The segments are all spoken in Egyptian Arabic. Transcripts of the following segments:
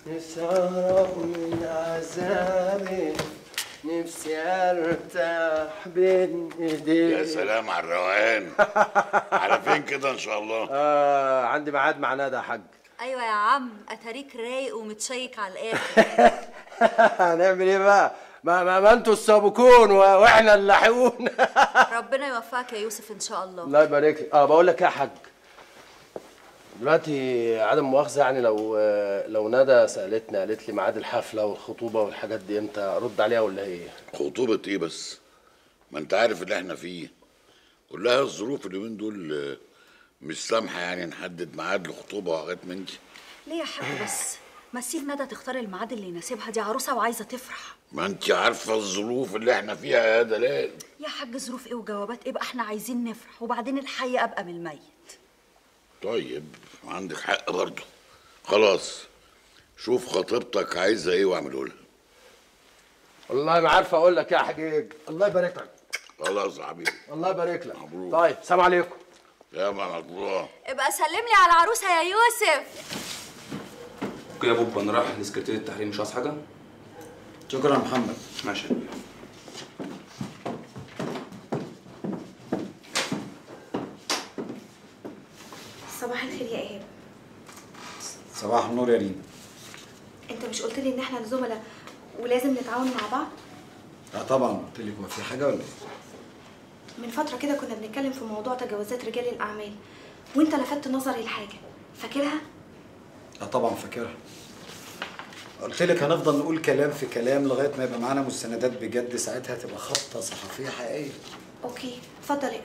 نفسي اهرب من عذابي نفسي ارتاح بين ايديك يا سلام على الروقان على فين كده ان شاء الله آه عندي ميعاد مع ندى يا حاج ايوه يا عم اتاريك رايق ومتشيك على الاخر هنعمل ايه بقى ما ما, ما انتوا السابقون و- واحنا اللاحقون ربنا يوفقك يا يوسف ان شاء الله الله يبارك لك اه بقول لك ايه يا حاج دلوقتي عدم مؤاخذه يعني لو لو ندى سالتني قالت لي ميعاد الحفله والخطوبه والحاجات دي امتى ارد عليها ولا ايه خطوبة ايه بس ما انت عارف اللي احنا فيه كلها الظروف اليومين دول آه، مش سامحة يعني نحدد ميعاد الخطوبة وحاجات من دي ليه يا حاج بس ما تسيب ندى تختار الميعاد اللي يناسبها دي عروسه وعايزه تفرح ما انت عارفة الظروف اللي احنا فيها يا دلال يا حاج ظروف ايه وجوابات ايه بقى احنا عايزين نفرح وبعدين الحي ابقى من الميت طيب عندك حق برضه خلاص شوف خطيبتك عايزة ايه واعمله لها والله ما عارف اقول لك يا حجيج الله يبارك لك خلاص يا حبيبي الله يبارك لك مبروك. طيب سلام عليكم يا الله ابقى سلم لي على العروسه يا يوسف اوكي يا بوب انا رايح لسكرتيرية التحرير مش عايز حاجه شكرا يا محمد ماشي صباح الخير يا ايهاب صباح النور يا ريم انت مش قلت لي ان احنا زملاء ولازم نتعاون مع بعض اه طبعا قلت لك ما في حاجه ولا ايه من فتره كده كنا بنتكلم في موضوع تجاوزات رجال الاعمال وانت لفتت نظري لحاجه فاكرها اه طبعا فاكرها قلت لك هنفضل نقول كلام في كلام لغايه ما يبقى معانا مستندات بجد ساعتها تبقى خطه صحفيه حقيقيه اوكي اتفضل اقرا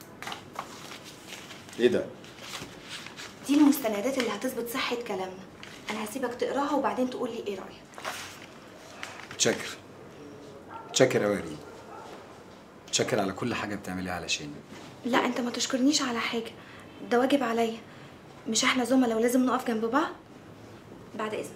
ايه ده دي المستندات اللي هتثبت صحه كلامنا انا هسيبك تقراها وبعدين تقول لي ايه رايك متشكر متشكر قوي يا ريم متشكر على كل حاجه بتعمليها علشاني لا انت ما تشكرنيش على حاجه ده واجب عليا مش احنا زملاء ولازم نقف جنب بعض بعد اذنك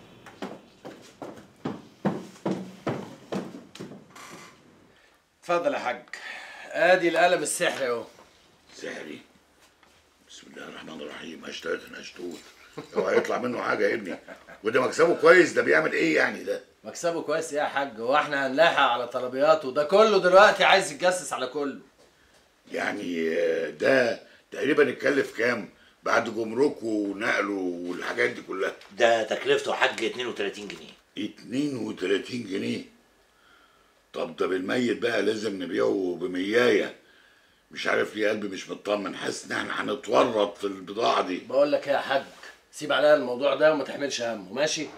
اتفضل يا حاج ادي القلم السحري اهو سحري بسم الله الرحمن الرحيم هشتغل هشتوت اوعى يطلع منه حاجة يا ابني وده مكسبه كويس ده بيعمل ايه يعني ده مكسبه كويس ايه يا حاج هو احنا هنلاحق على طلبياته ده كله دلوقتي عايز يتجسس على كله يعني آه، ده تقريبا اتكلف كام بعد جمركه ونقله والحاجات دي كلها ده تكلفته حج 32 جنيه 32 جنيه طب ده بالميت بقى لازم نبيعه بمياية مش عارف ليه قلبي مش مطمن حاسس ان احنا هنتورط في البضاعة دي بقول لك ايه يا حاج سيب عليا الموضوع ده وما تحملش همه ماشي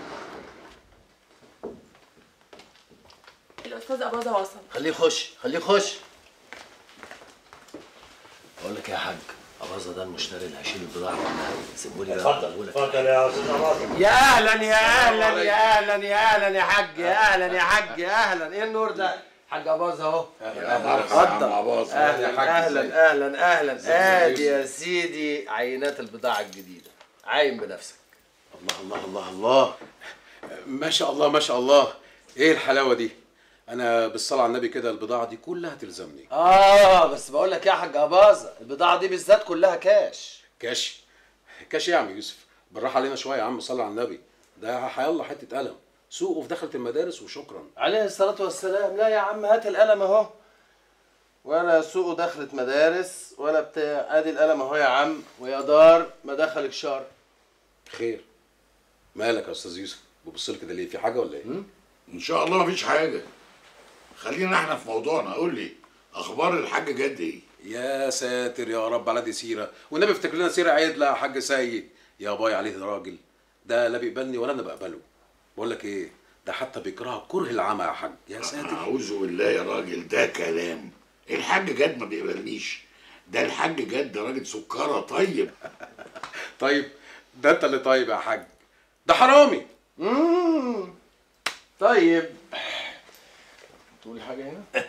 الاستاذ اباظه وصل خليه يخش خليه يخش بقول لك ايه يا حاج اباظه ده المشتري اللي هيشيل البضاعه كلها سيبوا لي اتفضل اتفضل يا استاذ اباظه يا اهلا يا اهلا يا اهلا يا اهلا يا حاج يا اهلا يا حاج يا اهلا ايه النور ده حاج اباظه اهو يا مرحبا يا عم عباس اهلا اهلا اهلا اهلا ادي يا سيدي عينات البضاعه الجديده عاين بنفسك الله الله الله الله ما شاء الله ما شاء الله ايه الحلاوه دي انا بالصلاه على النبي كده البضاعه دي كلها تلزمني اه بس بقول لك ايه يا حاج اباظه البضاعه دي بالذات كلها كاش كاش كاش إيه يا عم يوسف بالراحه علينا شويه يا عم صلي على النبي ده هيلا حته قلم سوقه في دخلة المدارس وشكرا عليه الصلاة والسلام لا يا عم هات القلم اهو ولا سوقه دخلت مدارس ولا بتاع ادي القلم اهو يا عم ويا دار ما دخلك شر خير مالك يا استاذ يوسف ببص لي كده ليه في حاجه ولا ايه ان شاء الله مفيش حاجة خلينا احنا في موضوعنا قول لي اخبار الحاج جد ايه يا ساتر يا رب على دي سيره والنبي افتكر لنا سيره عدله يا حاج سيد يا باي عليه راجل ده لا بيقبلني ولا انا بقبله بقول لك ايه ده حتى بيكرهك كره العمى يا حاج يا ساتر اعوذ بالله يا راجل ده كلام الحاج جد ما بيقبلنيش ده الحاج جد ده راجل سكرة طيب طيب ده انت اللي طيب يا حاج ده حرامي امم طيب تقول حاجة هنا؟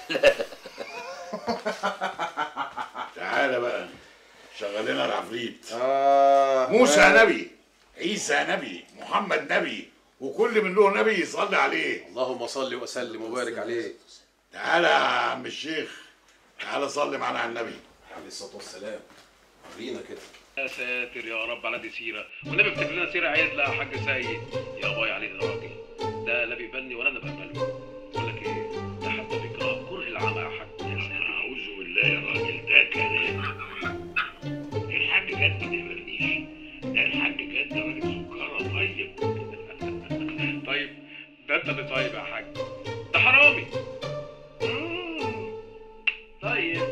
تعالى بقى شغل لنا العفريت آه موسى نبي عيسى نبي محمد نبي وكل من له نبي يصلي عليه اللهم صل وسلم وبارك عليه تعالى يا عم الشيخ تعالى صلي معانا على النبي عليه الصلاه والسلام ورينا كده يا ساتر يا رب على دي سيره والنبي افتكر لنا سيره عيد لها حاج سيد يا باي عليه ده راجل ده لا بيقبلني ولا انا بقبله بقول لك ايه ده حتى بيكره كره العمى يا حاج يا ساتر اعوذ بالله يا راجل ده كلام الحاج جد ما يبرنيش ده الحاج جد راجل سكره طيب طيب ده انت اللي طيب يا حاج ده حرامي مم. طيب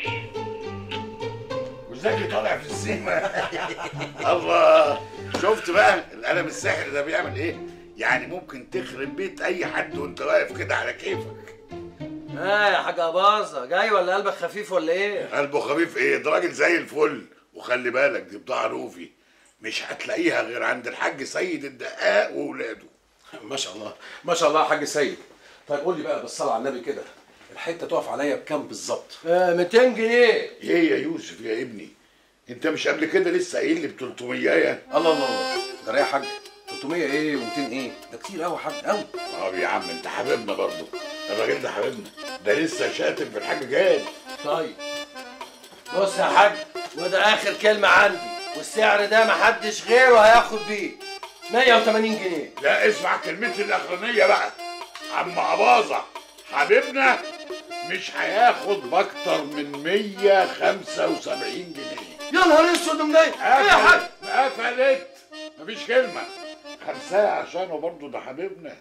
وزكي طالع في السينما الله شفت بقى القلم الساحر ده بيعمل ايه يعني ممكن تخرب بيت اي حد وانت واقف كده على كيفك ها يا حاج اباظه جاي ولا قلبك خفيف ولا ايه قلبه خفيف ايه ده راجل زي الفل وخلي بالك دي بضاعه روفي مش هتلاقيها غير عند الحاج سيد الدقاق وولاده ما شاء الله ما شاء الله يا حاج سيد طيب قول لي بقى بالصلاه على النبي كده الحته تقف عليا بكام بالظبط آه 200 جنيه ايه يا يوسف يا ابني انت مش قبل كده لسه قايل لي ب 300 يا الله الله الله ده يا حاج 300 ايه و200 ايه ده كتير قوي يا حاج قوي طب يا عم انت حبيبنا برضه الراجل ده حبيبنا ده لسه شاتم في الحاج جاد طيب بص يا حاج وده اخر كلمه عندي والسعر ده محدش غيره هياخد بيه 180 جنيه لا اسمع كلمتي الاخرانيه بقى عم اباظه حبيبنا مش هياخد باكتر من 175 جنيه يا نهار اسود منين ايه يا حاج قفلت قفلت مفيش كلمه خمسة عشانه برضه ده حبيبنا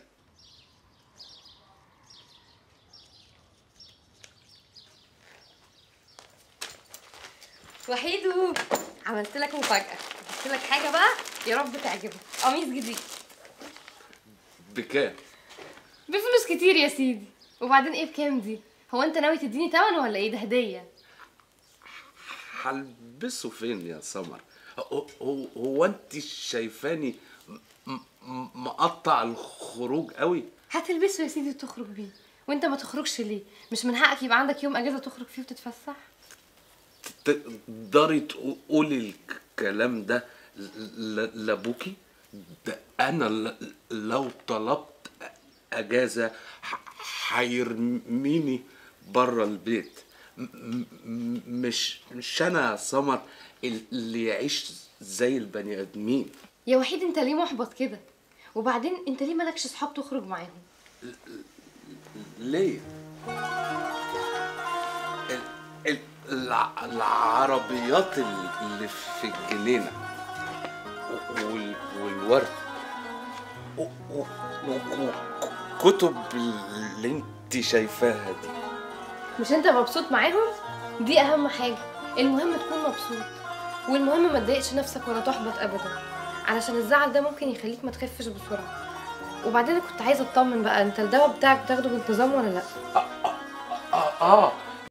وحيدو عملت لك مفاجأة جبت لك حاجة بقى يا رب تعجبك قميص جديد بكام؟ بفلوس كتير يا سيدي وبعدين ايه بكام دي هو انت ناوي تديني تمن ولا ايه ده هدية هلبسه فين يا سمر؟ هو, هو, هو انت شايفاني م- م- مقطع الخروج قوي؟ هتلبسه يا سيدي وتخرج بيه وانت ما تخرجش ليه مش من حقك يبقى عندك يوم اجازة تخرج فيه وتتفسح تقدري تقولي الكلام ده ل- لابوكي؟ ده انا ل- لو طلبت اجازه ح- هيرميني بره البيت م- م- مش مش انا يا سمر اللي يعيش زي البني ادمين يا وحيد انت ليه محبط كده وبعدين انت ليه مالكش صحاب تخرج معاهم ليه؟ ال- ال- الع- العربيات اللي في الجنينة و- وال- والورد و- و- و- وكتب اللي انت شايفاها دي مش انت مبسوط معاهم دي اهم حاجه المهم تكون مبسوط والمهم ما تضايقش نفسك ولا تحبط ابدا علشان الزعل ده ممكن يخليك ما تخفش بسرعه وبعدين أنا كنت عايزه اطمن بقى انت الدواء بتاعك بتاخده بانتظام ولا لا اه, آه